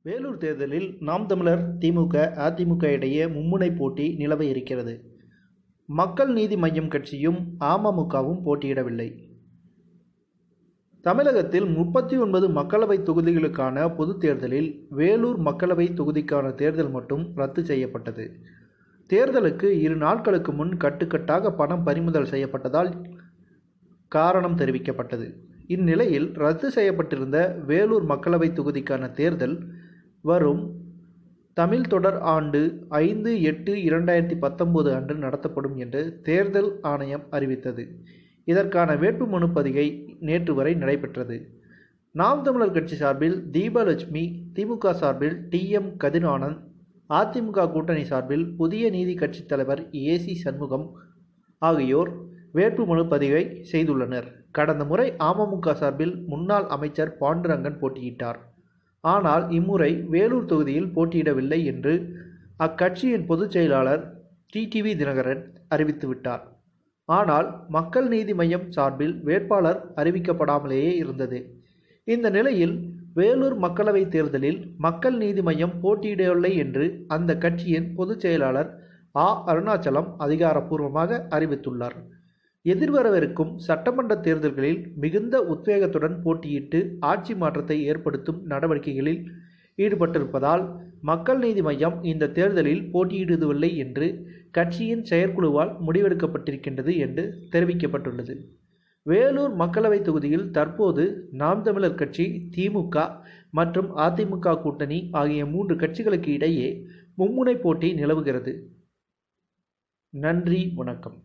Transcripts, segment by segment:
வேலூர் தேர்தலில் நாம் தமிழர் திமுக அதிமுக இடையே மும்முனை போட்டி நிலவ இருக்கிறது மக்கள் நீதி மய்யம் கட்சியும் அமமுகவும் போட்டியிடவில்லை தமிழகத்தில் முப்பத்தி ஒன்பது மக்களவை தொகுதிகளுக்கான பொதுத் தேர்தலில் வேலூர் மக்களவை தொகுதிக்கான தேர்தல் மட்டும் ரத்து செய்யப்பட்டது தேர்தலுக்கு இரு நாட்களுக்கு முன் கட்டுக்கட்டாக பணம் பறிமுதல் செய்யப்பட்டதால் காரணம் தெரிவிக்கப்பட்டது இந்நிலையில் ரத்து செய்யப்பட்டிருந்த வேலூர் மக்களவை தொகுதிக்கான தேர்தல் வரும் தமிழ் தொடர் ஆண்டு ஐந்து எட்டு இரண்டாயிரத்தி பத்தொம்போது அன்று நடத்தப்படும் என்று தேர்தல் ஆணையம் அறிவித்தது இதற்கான வேட்புமனு பதிகை நேற்று வரை நடைபெற்றது நாம் தமிழர் கட்சி சார்பில் தீபலட்சுமி திமுக சார்பில் டி எம் கதிரானந்த் அதிமுக கூட்டணி சார்பில் புதிய நீதி கட்சித் தலைவர் ஏசி சண்முகம் ஆகியோர் வேட்புமனு பதிவை செய்துள்ளனர் கடந்த முறை அமமுக சார்பில் முன்னாள் அமைச்சர் பாண்டுரங்கன் போட்டியிட்டார் ஆனால் இம்முறை வேலூர் தொகுதியில் போட்டியிடவில்லை என்று அக்கட்சியின் பொதுச் செயலாளர் டிடிவி தினகரன் அறிவித்துவிட்டார் ஆனால் மக்கள் நீதி மய்யம் சார்பில் வேட்பாளர் அறிவிக்கப்படாமலேயே இருந்தது இந்த நிலையில் வேலூர் மக்களவை தேர்தலில் மக்கள் நீதி மய்யம் போட்டியிடவில்லை என்று அந்த கட்சியின் பொதுச் செயலாளர் ஆ அருணாச்சலம் அதிகாரப்பூர்வமாக அறிவித்துள்ளார் எதிர்வரவிருக்கும் சட்டமன்ற தேர்தல்களில் மிகுந்த உத்வேகத்துடன் போட்டியிட்டு ஆட்சி மாற்றத்தை ஏற்படுத்தும் நடவடிக்கைகளில் ஈடுபட்டிருப்பதால் மக்கள் நீதி மய்யம் இந்த தேர்தலில் போட்டியிடுவதில்லை என்று கட்சியின் செயற்குழுவால் முடிவெடுக்கப்பட்டிருக்கின்றது என்று தெரிவிக்கப்பட்டுள்ளது வேலூர் மக்களவை தொகுதியில் தற்போது நாம் தமிழர் கட்சி திமுக மற்றும் அதிமுக கூட்டணி ஆகிய மூன்று கட்சிகளுக்கு இடையே மும்முனை போட்டி நிலவுகிறது நன்றி வணக்கம்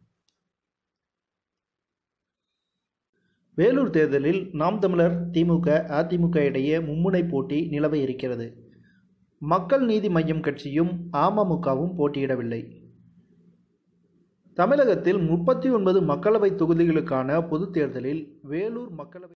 வேலூர் தேர்தலில் நாம் தமிழர் திமுக அதிமுக இடையே மும்முனை போட்டி நிலவ இருக்கிறது மக்கள் நீதி மய்யம் கட்சியும் அமமுகவும் போட்டியிடவில்லை தமிழகத்தில் முப்பத்தி ஒன்பது மக்களவை தொகுதிகளுக்கான பொதுத் தேர்தலில் வேலூர் மக்களவை